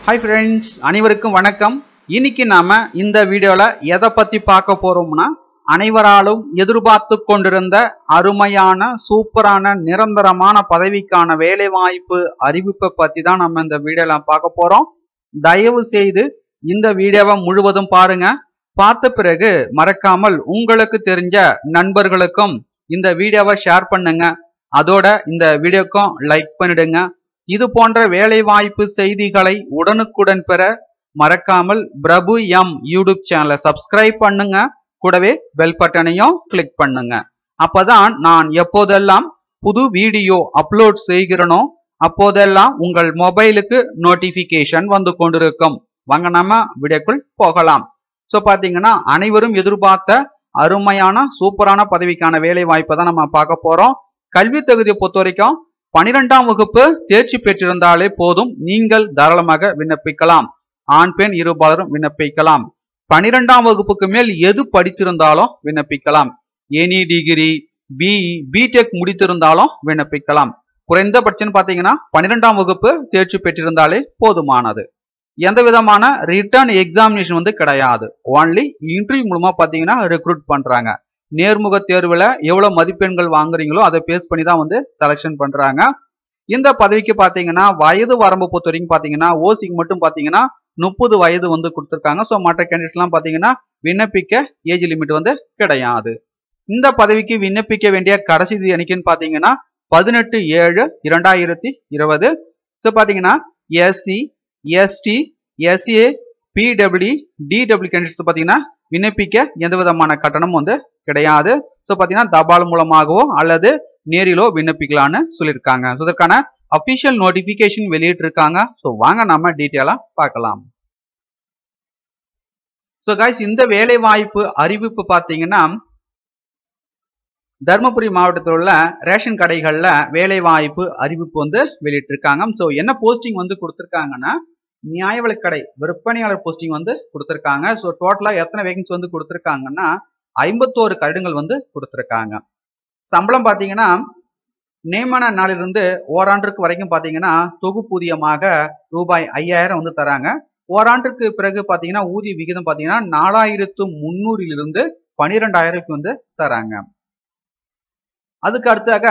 hi friends அனைவருக்கும் வணக்கம் இன்னைக்கு நாம இந்த வீடியோல எதை பத்தி பார்க்க போறோம்னா அனைவராலும் எதிர்பார்த்து கொண்டிருந்த அருமையான சூப்பரான நிரந்தரமான பதவிக்கான வேலை வாய்ப்பு அறிவிப்பை பத்தி தான் நம்ம இந்த வீடியோல பார்க்க போறோம் தயவு செய்து இந்த வீடியோவை முழுவதும் பாருங்க பார்த்த பிறகு மறக்காமல் உங்களுக்கு தெரிஞ்ச நண்பர்களுக்கும் இந்த வீடியோவை ஷேர் பண்ணுங்க அதோட இந்த வீடியோக்கும் லைக் பண்ணிடுங்க இது போன்ற வேலை வாய்ப்பு செய்திகளை உடனுக்குடன் பெற மறக்காமல் பிரபு எம் யூடியூப் சேனலை சப்ஸ்கிரைப் பண்ணுங்க கூடவே பெல் பட்டனையும் கிளிக் பண்ணுங்க அப்பதான் நான் எப்போதெல்லாம் புது வீடியோ அப்லோட் செய்கிறனோ அப்போதெல்லாம் உங்கள் மொபைலுக்கு நோட்டிபிகேஷன் வந்து கொண்டிருக்கும் வாங்க நாம வீடியோக்குள் போகலாம் ஸோ பார்த்தீங்கன்னா அனைவரும் எதிர்பார்த்த அருமையான சூப்பரான பதவிக்கான வேலை வாய்ப்பை தான் நம்ம பார்க்க போறோம் கல்வி தகுதியை பொறுத்த வரைக்கும் பனிரெண்டாம் வகுப்பு தேர்ச்சி பெற்றிருந்தாலே போதும் நீங்கள் தாராளமாக விண்ணப்பிக்கலாம் ஆண் பெண் இருபாலரும் விண்ணப்பிக்கலாம் பனிரெண்டாம் வகுப்புக்கு மேல் எது படித்திருந்தாலும் விண்ணப்பிக்கலாம் எனி டிகிரி பிஇ பிடெக் முடித்திருந்தாலும் விண்ணப்பிக்கலாம் குறைந்தபட்சம் பார்த்தீங்கன்னா பன்னிரெண்டாம் வகுப்பு தேர்ச்சி பெற்றிருந்தாலே போதுமானது எந்த விதமான ரிட்டர்ன் எக்ஸாமினேஷன் வந்து கிடையாது ஒன்லி இன்டர்வியூ மூலமா பார்த்தீங்கன்னா ரெக்ரூட் பண்றாங்க நேர்முக தேர்வுல எவ்வளவு மதிப்பெண்கள் வாங்குறீங்களோ அதை பேஸ் பண்ணி தான் வந்து செலெக்ஷன் பண்றாங்க இந்த பதவிக்கு பாத்தீங்கன்னா வயது வரம்பு பொறுத்த வரைக்கும் பாத்தீங்கன்னா ஓசிக்கு மட்டும் பாத்தீங்கன்னா முப்பது வயது வந்து கொடுத்துருக்காங்க ஸோ மற்ற கேண்டிடேட்ஸ் எல்லாம் பாத்தீங்கன்னா விண்ணப்பிக்க ஏஜ் லிமிட் வந்து கிடையாது இந்த பதவிக்கு விண்ணப்பிக்க வேண்டிய கடைசி தேதி என்னைக்குன்னு பாத்தீங்கன்னா பதினெட்டு ஏழு இரண்டாயிரத்தி இருபது ஸோ பாத்தீங்கன்னா SC ST SA PW DW candidates பாத்தீங்கன்னா விண்ணப்பிக்க எந்த விதமான கட்டணமும் வந்து கிடையாது ஸோ பார்த்தீங்கன்னா தபால் மூலமாகவோ அல்லது நேரிலோ விண்ணப்பிக்கலான்னு சொல்லியிருக்காங்க ஸோ இதற்கான அஃபிஷியல் நோட்டிஃபிகேஷன் வெளியிட்டிருக்காங்க ஸோ வாங்க நம்ம டீட்டெயிலாக பார்க்கலாம் ஸோ காய்ஸ் இந்த வேலை வாய்ப்பு அறிவிப்பு பார்த்தீங்கன்னா தருமபுரி மாவட்டத்தில் உள்ள ரேஷன் கடைகளில் வேலை வாய்ப்பு அறிவிப்பு வந்து வெளியிட்டிருக்காங்க ஸோ என்ன போஸ்டிங் வந்து கொடுத்துருக்காங்கன்னா நியாய விலைக்கடை விற்பனையாளர் போஸ்டிங் வந்து கொடுத்துருக்காங்க ஸோ டோட்டலாக எத்தனை வேகன்சி வந்து கொடுத்துருக்காங்கன்னா ஐம்பத்தோரு கருடங்கள் வந்து கொடுத்துருக்காங்க சம்பளம் பார்த்தீங்கன்னா நியமன நாளிலிருந்து ஓராண்டிற்கு வரைக்கும் பார்த்தீங்கன்னா தொகுப்பூதியமாக ரூபாய் ஐயாயிரம் வந்து தராங்க ஓராண்டிற்கு பிறகு பார்த்தீங்கன்னா ஊதிய விகிதம் பார்த்தீங்கன்னா நாலாயிரத்து முந்நூறிலிருந்து பனிரெண்டாயிரத்துக்கு வந்து தராங்க அதுக்கு அடுத்தாக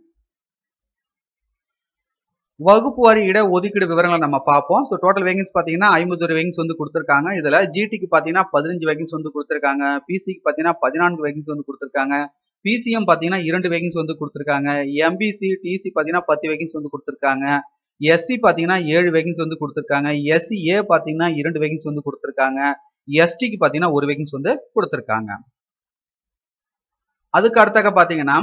வகுப்பு வாரி இட ஒதுக்கீடு விவரங்களை நம்ம பார்ப்போம் ஸோ டோட்டல் வேகன்ஸ் பார்த்தீங்கன்னா ஐம்பத்தொரு வேகன்ஸ் வந்து கொடுத்துருக்காங்க இதில் ஜிடிக்கு பார்த்தீங்கன்னா பதினஞ்சு வேகன்ஸ் வந்து கொடுத்துருக்காங்க பிசிக்கு பார்த்தீங்கன்னா பதினான்கு வேகன்ஸ் வந்து கொடுத்துருக்காங்க பிசிஎம் பார்த்தீங்கன்னா இரண்டு வேகன்ஸ் வந்து கொடுத்துருக்காங்க எம்பிசி டிசி பார்த்தீங்கன்னா பத்து வேகன்ஸ் வந்து கொடுத்துருக்காங்க எஸ்சி பார்த்தீங்கன்னா ஏழு வேகன்ஸ் வந்து கொடுத்துருக்காங்க எஸ்சிஏ பார்த்தீங்கன்னா இரண்டு வேகன்ஸ் வந்து கொடுத்துருக்காங்க எஸ்டிக்கு பார்த்தீங்கன்னா ஒரு வேகன்ஸ் வந்து கொடுத்துருக்காங்க அதுக்கு அடுத்தாக பார்த்தீங்கன்னா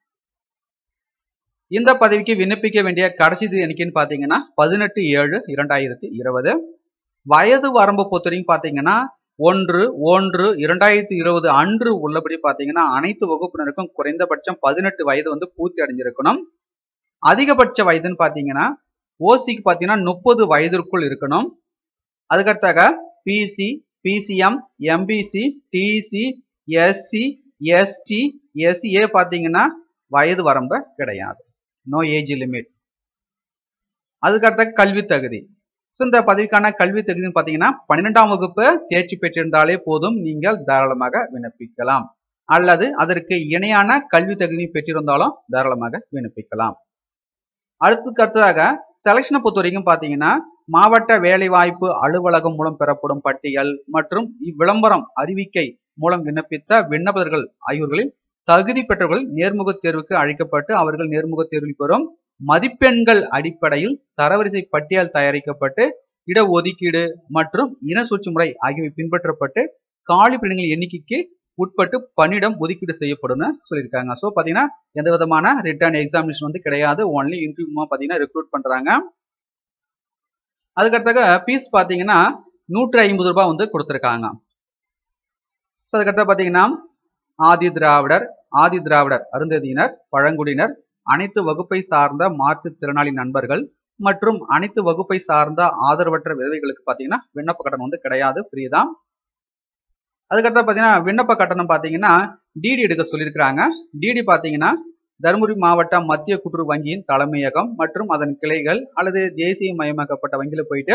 இந்த பதவிக்கு விண்ணப்பிக்க வேண்டிய கடைசி தேதி என்னைக்குன்னு பார்த்தீங்கன்னா பதினெட்டு ஏழு இரண்டாயிரத்தி இருபது வயது வரம்பு பொறுத்தவரைக்கும் பார்த்தீங்கன்னா ஒன்று ஒன்று இரண்டாயிரத்தி இருபது அன்று உள்ளபடி பார்த்தீங்கன்னா அனைத்து வகுப்பினருக்கும் குறைந்தபட்சம் பதினெட்டு வயது வந்து பூர்த்தி அடைஞ்சிருக்கணும் அதிகபட்ச வயதுன்னு பார்த்தீங்கன்னா ஓசிக்கு பார்த்தீங்கன்னா முப்பது வயதிற்குள் இருக்கணும் அதுக்கடுத்தாக BC BCM MBC DC SC ST SA பார்த்தீங்கன்னா வயது வரம்பு கிடையாது நோ ஏஜ் லிமிட் அதுக்கடுத்த கல்வி தகுதி ஸோ இந்த பதவிக்கான கல்வி தகுதின்னு பார்த்தீங்கன்னா பன்னிரெண்டாம் வகுப்பு தேர்ச்சி பெற்றிருந்தாலே போதும் நீங்கள் தாராளமாக விண்ணப்பிக்கலாம் அல்லது அதற்கு இணையான கல்வி தகுதி பெற்றிருந்தாலும் தாராளமாக விண்ணப்பிக்கலாம் அடுத்துக்கு அடுத்ததாக செலெக்ஷனை பொறுத்த வரைக்கும் பார்த்தீங்கன்னா மாவட்ட வேலைவாய்ப்பு அலுவலகம் மூலம் பெறப்படும் பட்டியல் மற்றும் இவ்விளம்பரம் அறிவிக்கை மூலம் விண்ணப்பித்த விண்ணப்பர்கள் ஆகியோர்களில் தகுதி பெற்றவர்கள் நேர்முக தேர்வுக்கு அழைக்கப்பட்டு அவர்கள் நேர்முக தேர்வில் பெறும் மதிப்பெண்கள் அடிப்படையில் தரவரிசை பட்டியல் தயாரிக்கப்பட்டு இட ஒதுக்கீடு மற்றும் இன சூழ்ச்சி முறை ஆகியவை பின்பற்றப்பட்டு காலி பணிகள் எண்ணிக்கைக்கு உட்பட்டு பணியிடம் ஒதுக்கீடு செய்யப்படும்னு சொல்லியிருக்காங்க ஸோ பார்த்தீங்கன்னா எந்த விதமான ரிட்டர்ன் எக்ஸாமினேஷன் வந்து கிடையாது ஒன்லி இன்டர்வியூ பார்த்தீங்கன்னா ரெக்ரூட் பண்ணுறாங்க அதுக்கடுத்தாக ஃபீஸ் பார்த்தீங்கன்னா நூற்றி ஐம்பது ரூபாய் வந்து கொடுத்துருக்காங்க ஸோ அதுக்கடுத்த பார்த்தீங்கன்னா ஆதி திராவிடர் ஆதி திராவிடர் அருந்ததியினர் பழங்குடியினர் அனைத்து வகுப்பை சார்ந்த மாற்றுத்திறனாளி நண்பர்கள் மற்றும் அனைத்து வகுப்பை சார்ந்த ஆதரவற்ற விதவைகளுக்கு பார்த்தீங்கன்னா விண்ணப்ப கட்டணம் வந்து கிடையாது ஃப்ரீ தான் அதுக்கடுத்து பார்த்தீங்கன்னா விண்ணப்ப கட்டணம் பார்த்தீங்கன்னா டிடி எடுக்க சொல்லியிருக்கிறாங்க டிடி பார்த்தீங்கன்னா தருமபுரி மாவட்ட மத்திய கூட்டுறவு வங்கியின் தலைமையகம் மற்றும் அதன் கிளைகள் அல்லது தேசிய மயமாக்கப்பட்ட வங்கியில போயிட்டு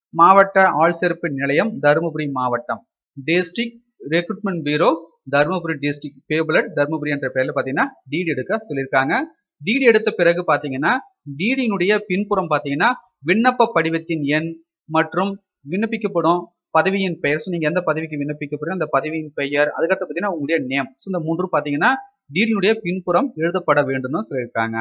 மாவட்ட ஆள் சேர்ப்பு நிலையம் தருமபுரி மாவட்டம் district recruitment bureau Dharmapuri district பேபுலட் தருமபுரி என்ற பெயர்ல பாத்தீங்கன்னா டீடு எடுக்க சொல்லியிருக்காங்க டீடு எடுத்த பிறகு பாத்தீங்கன்னா டீடினுடைய பின்புறம் பாத்தீங்கன்னா விண்ணப்ப படிவத்தின் எண் மற்றும் விண்ணப்பிக்கப்படும் பதவியின் பெயர் ஸோ நீங்க எந்த பதவிக்கு விண்ணப்பிக்க போறீங்க அந்த பதவியின் பெயர் அதுக்கடுத்து பாத்தீங்கன்னா உங்களுடைய நேம் ஸோ இந்த மூன்று பாத்தீங்கன்னா டீடினுடைய பின்புறம் எழுதப்பட வேண்டும்னு சொல்லியிருக்காங்க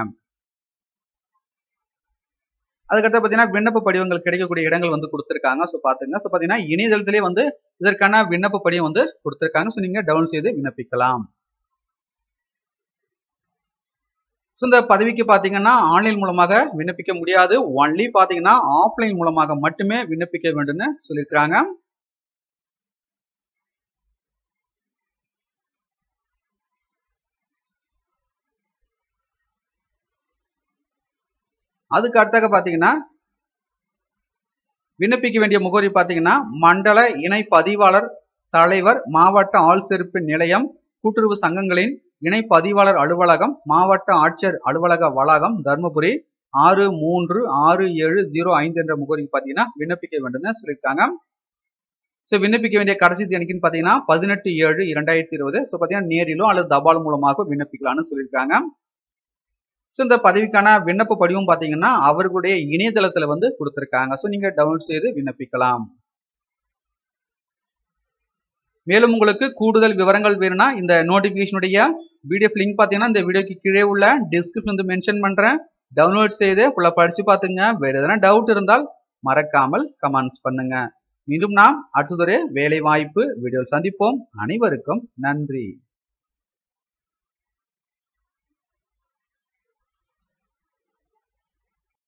அதுக்கடுத்து பார்த்தீங்கன்னா விண்ணப்ப படிவங்கள் கிடைக்கக்கூடிய இடங்கள் வந்து கொடுத்துருக்காங்க ஸோ பார்த்துங்க ஸோ பார்த்தீங்கன்னா இணையதளத்திலே வந்து இதற்கான விண்ணப்ப படிவம் வந்து கொடுத்துருக்காங்க ஸோ நீங்கள் டவுன் செய்து விண்ணப்பிக்கலாம் ஸோ இந்த பதவிக்கு பார்த்தீங்கன்னா ஆன்லைன் மூலமாக விண்ணப்பிக்க முடியாது ஒன்லி பார்த்தீங்கன்னா ஆஃப்லைன் மூலமாக மட்டுமே விண்ணப்பிக்க வேண்டும்னு சொல்லியிருக்காங்க அதுக்கு அடுத்தாக பார்த்தீங்கன்னா விண்ணப்பிக்க வேண்டிய முகவரி பார்த்தீங்கன்னா மண்டல இணை பதிவாளர் தலைவர் மாவட்ட ஆள் சேர்ப்பு நிலையம் கூட்டுறவு சங்கங்களின் இணை பதிவாளர் அலுவலகம் மாவட்ட ஆட்சியர் அலுவலக வளாகம் தருமபுரி ஆறு மூன்று ஆறு ஏழு ஜீரோ ஐந்து என்ற முகவரிக்கு பார்த்தீங்கன்னா விண்ணப்பிக்க வேண்டும்னு சொல்லியிருக்காங்க ஸோ விண்ணப்பிக்க வேண்டிய கடைசி தேதிக்குன்னு பார்த்தீங்கன்னா பதினெட்டு ஏழு இரண்டாயிரத்தி இருபது ஸோ பார்த்தீங்கன்னா நேரிலோ அல்லது தபால் மூலமாக விண்ணப்பிக்கலாம்னு சொல்லியிருக்காங்க ஸோ இந்த பதவிக்கான விண்ணப்ப படிவம் பார்த்தீங்கன்னா அவர்களுடைய இணையதளத்தில் வந்து கொடுத்துருக்காங்க ஸோ நீங்கள் டவுன்லோட் செய்து விண்ணப்பிக்கலாம் மேலும் உங்களுக்கு கூடுதல் விவரங்கள் வேணும்னா இந்த நோட்டிஃபிகேஷனுடைய பிடிஎஃப் லிங்க் பார்த்தீங்கன்னா இந்த வீடியோக்கு கீழே உள்ள டிஸ்கிரிப்ஷன் வந்து மென்ஷன் பண்ணுறேன் டவுன்லோட் செய்து ஃபுல்லாக படித்து பார்த்துங்க வேறு எதனா டவுட் இருந்தால் மறக்காமல் கமெண்ட்ஸ் பண்ணுங்க மீண்டும் நாம் அடுத்ததொரு வேலை வாய்ப்பு வீடியோ சந்திப்போம் அனைவருக்கும் நன்றி